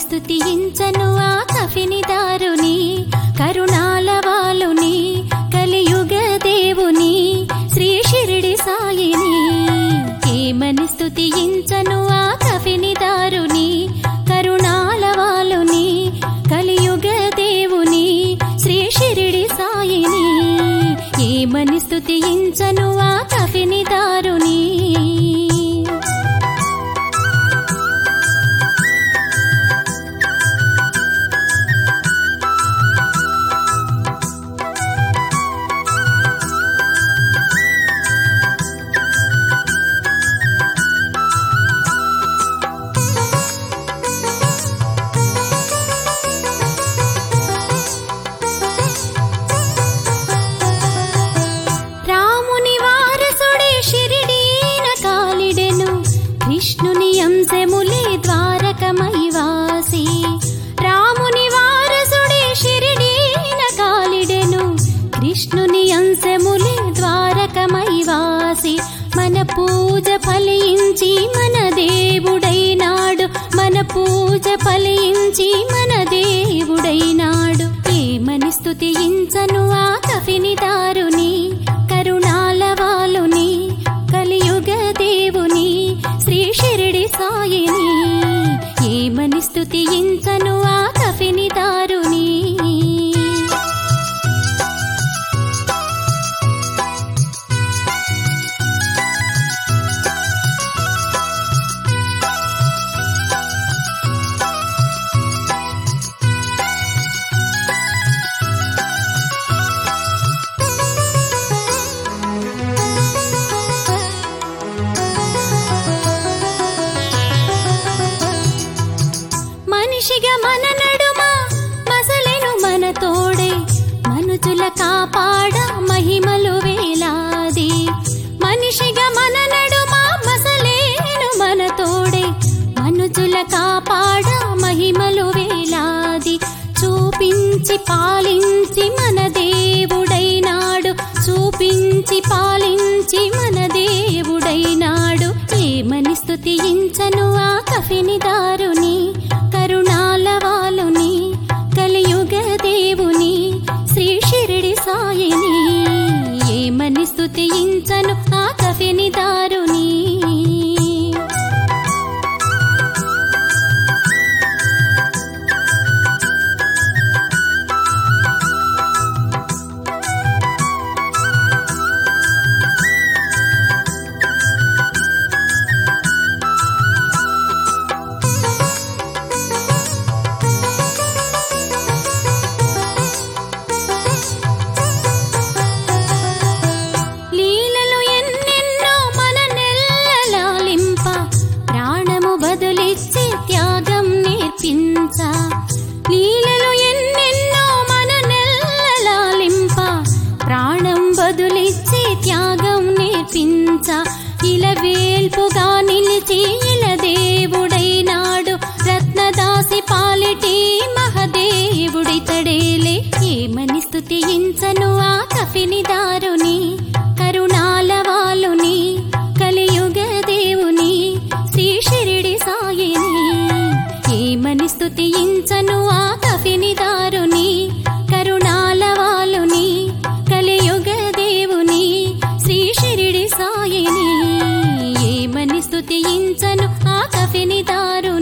స్తుతించను ఆ కఫిని దారుని కరుణాలవాలుని కలియుగ దేవుని శ్రీ షిరిడి సాయిని ఏమని స్తుతించను ఆ కఫిని దారుని కరుణాలవాలుని కలియుగ దేవుని శ్రీ షిరిడి సాయిని ఏమని స్తుతించను ఆ కఫిని దారుని రాముని వారసుడే షిరిడీన కాలిడెను కృష్ణుని అంశములే ద్వారకమైవాసి రాముని వారసుడే షిరిడీన కాలిడెను కృష్ణుని అంశములే ద్వారకమైవాసి మన పూజ ఫలించి మన దేవుడైనాడు మన పూజ ఫలించి మన దేవుడైనాడు ఏమని స్తుతించను ఆ కఫిని దారుని కరుణాలవాలుని కలియుగ దేవుని శ్రీ షిరిడి సాయిని ఏమని స్తుతించను ఆ కఫిని దారుని మనిషిగా మన నడుమ మసలెను మన తోడే మనుజుల కాపాడ మహిమలు వేలాది మనిషిగా మన నడుమ మసలేను మన తోడే మనుజుల కాపాడ మహిమలు వేలాది చూపించి పాలించి మన దేవుడైనాడు చూపించి పాలించి మన దేవుడైనాడు ఏమని స్తుతించను ఆ కఫిని దారుని కరుణాలవాలుని కలియుగ దేవుని శ్రీ షిరిడి సాయిని ఏమని స్తుతించను ఆ కఫిని దారుని లీలలు ఎన్నెన్నో మన నెల్లలాలింప ప్రాణము బదులిచ్చి త్యాగం నేర్పించ లీలలు ఎన్నెన్నో మన నెల్లలాలింప ప్రాణం బదులిచ్చి త్యాగం నేర్పించ ఇల వేల్పుగా నిలిచి ఇల దేవుడైనాడు రత్నదాసి పాలిటి మహదేవుడితడేలే ఏమని స్తుతించను ఆ కఫిని దారుని కరుణాలవాలుని కలియుగ దేవుని శ్రీ షిరిడి సాయిని ఏమని స్తుతించను ఆ కఫిని దారుని కరుణాలవాలుని కలియుగ దేవుని శ్రీ షిరిడి సాయిని ఏమని స్తుతించను ఆ కఫిని దారుని